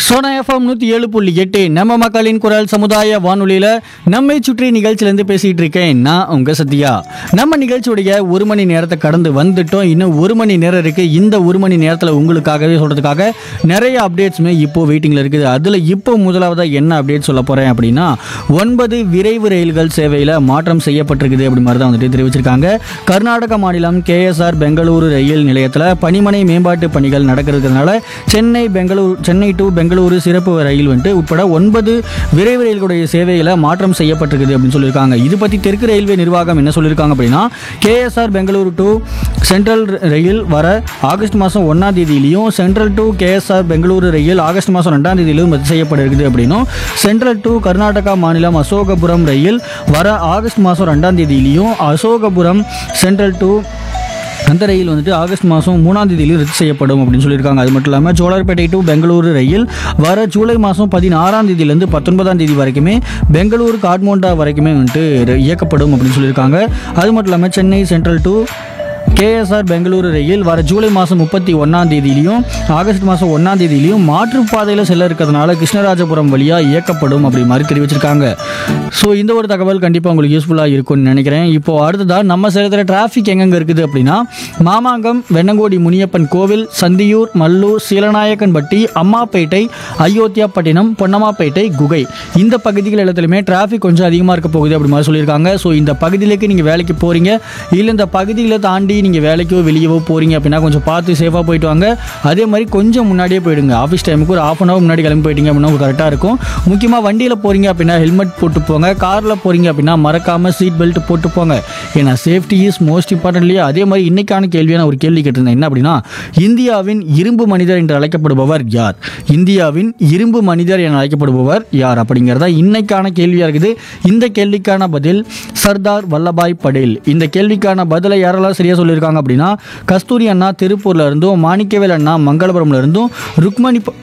Sona FM நூற்றி ஏழு புள்ளி எட்டு நம்ம மக்களின் குரல் சமுதாய வானொலியில் நம்மை சுற்றி நிகழ்ச்சியிலேருந்து பேசிகிட்டு இருக்கேன் நான் உங்கள் சத்யா நம்ம நிகழ்ச்சியுடைய ஒரு மணி நேரத்தை கடந்து வந்துட்டோம் இன்னும் ஒரு மணி நேரம் இருக்குது இந்த ஒரு மணி நேரத்தில் உங்களுக்காகவே சொல்கிறதுக்காக நிறைய அப்டேட்ஸுமே இப்போ வெயிட்டிங்கில் இருக்குது அதில் இப்போ முதலாவதாக என்ன அப்டேட் சொல்ல போகிறேன் அப்படின்னா ஒன்பது விரைவு ரயில்கள் சேவையில் மாற்றம் செய்யப்பட்டிருக்குது அப்படி மாதிரி தான் வந்துட்டு தெரிவிச்சிருக்காங்க கர்நாடக மாநிலம் கேஎஸ்ஆர் பெங்களூரு ரயில் நிலையத்தில் பணிமனை மேம்பாட்டு பணிகள் நடக்கிறதுனால சென்னை பெங்களூர் சென்னை டு பெங்களூரு சிறப்பு ரயில் வந்துட்டு உட்பட ஒன்பது விரைவு ரயில்களுடைய சேவையில் மாற்றம் செய்யப்பட்டிருக்குது அப்படின்னு சொல்லியிருக்காங்க இது பற்றி தெற்கு ரயில்வே நிர்வாகம் என்ன சொல்லியிருக்காங்க அப்படின்னா கேஎஸ்ஆர் பெங்களூரு டு சென்ட்ரல் ரயில் வர ஆகஸ்ட் மாதம் ஒன்றாம் தேதியிலையும் சென்ட்ரல் டு கேஎஸ்ஆர் பெங்களூரு ரயில் ஆகஸ்ட் மாதம் ரெண்டாம் தேதியிலும் ரத்து செய்யப்பட இருக்குது அப்படின்னும் சென்ட்ரல் டு கர்நாடகா மாநிலம் அசோகபுரம் ரயில் வர ஆகஸ்ட் மாதம் ரெண்டாம் தேதியிலையும் அசோகபுரம் சென்ட்ரல் டு அந்த ரயில் வந்துட்டு ஆகஸ்ட் மாதம் மூணாம் தேதியிலும் ரத்து செய்யப்படும் அப்படின்னு சொல்லியிருக்காங்க அது மட்டும் இல்லாமல் ஜோலார்பேட்டை டு பெங்களூரு ரயில் வர ஜூலை மாதம் பதினாறாம் தேதியிலேருந்து பத்தொன்பதாம் தேதி வரைக்குமே பெங்களூரு காட்மோண்டா வரைக்குமே வந்துட்டு ர- இயக்கப்படும் அப்படின்னு சொல்லியிருக்காங்க அது மட்டும் இல்லாமல் Chennai Central to KSR Bengaluru ரயில் வர ஜூலை மாதம் முப்பத்தி ஒன்றாம் தேதியிலையும் ஆகஸ்ட் மாதம் ஒன்றாம் தேதியிலையும் மாற்றுப்பாதையில் செல்ல இருக்கிறதுனால கிருஷ்ணராஜபுரம் வழியாக இயக்கப்படும் அப்படி மாதிரி தெரிவிச்சிருக்காங்க ஸோ இந்த ஒரு தகவல் கண்டிப்பாக உங்களுக்கு யூஸ்ஃபுல்லாக இருக்கும்னு நினைக்கிறேன் இப்போ அடுத்ததாக நம்ம சேலத்தில் டிராஃபிக் எங்கெங்கே இருக்குது அப்படின்னா மாமாங்கம் வெண்ணங்கோடி முனியப்பன் கோவில் சந்தியூர் மல்லூர் சீலநாயக்கன்பட்டி அம்மாப்பேட்டை அயோத்தியாப்பட்டினம் பொன்னம்மாப்பேட்டை குகை இந்த பகுதிகள் எல்லாத்துலையுமே டிராஃபிக் கொஞ்சம் அதிகமாக இருக்க போகுது அப்படி மாதிரி சொல்லியிருக்காங்க ஸோ இந்த பகுதியிലേക്ക് நீங்கள் வேலைக்கு போகிறீங்க இல்லை இந்த பகுதியில் தாண்டி நீங்கள் வேலைக்கோ வெளியவோ போகிறீங்க அப்படின்னா கொஞ்சம் பார்த்து சேஃபாக போயிட்டு வாங்க அதே மாதிரி கொஞ்சம் முன்னாடியே போயிடுங்க ஆஃபீஸ் டைமுக்கு ஒரு ஆஃப் அன் ஹவர் முன்னாடி கிளம்பி போயிட்டீங்க அப்படின்னா உங்களுக்கு கரெக்டாக இருக்கும் முக்கியமாக வண்டியில் போகிறீங்க அப்படின்னா ஹெல்மெட் போட்டு போங்க காரில் போகிறீங்க அப்படின்னா மறக்காமல் சீட் பெல்ட் போட்டு போங்க ஏன்னா சேஃப்டி இஸ் மோஸ்ட் இம்பார்ட்டன்ட் இல்லையா அதே மாதிரி இன்னைக்கான கேள்வியான ஒரு கேள்வி கேட்டிருந்தேன் என்ன அப்படின்னா இந்தியாவின் இரும்பு மனிதர் என்று அழைக்கப்படுபவர் யார் இந்தியாவின் இரும்பு மனிதர் என அழைக்கப்படுபவர் யார் அப்படிங்கிறதா இன்னைக்கான கேள்வியாக இருக்குது இந்த கேள்விக்கான பதில் சர்தார் வல்லபாய் படேல் இந்த கேள்விக்கான பதிலை யாரெல்லாம் சரியாக சொல்லியிருக்காங்க அப்படின்னா கஸ்தூரி அண்ணா திருப்பூர்ல இருந்தும் மாணிக்கவேல் அண்ணா மங்களபுரம்ல இருந்தும் ருக்மணி ப-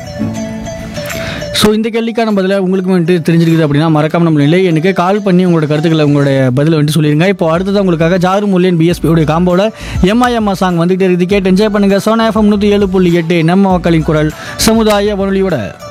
ஸோ இந்த கேள்விக்கான பதிலை உங்களுக்கு வந்துட்டு தெரிஞ்சிருக்குது அப்படின்னா மறக்காம நம்ம நிலை எனக்கு கால் பண்ணி உங்களோட கருத்துக்களை உங்களுடைய பதிலை வந்துட்டு சொல்லிடுங்க இப்போ அடுத்தது உங்களுக்காக ஜாரு முல்லியன் பிஎஸ்பியோடைய காம்போட எம்ஐஎம்ஆ சாங் வந்துகிட்டே இருக்குது கேட்டு என்ஜாய் பண்ணுங்க சோனா எஃப்எம் நூற்றி ஏழு புள்ளி எட்டு நம்ம மக்களின் குரல் சமுதாய வானொலியோட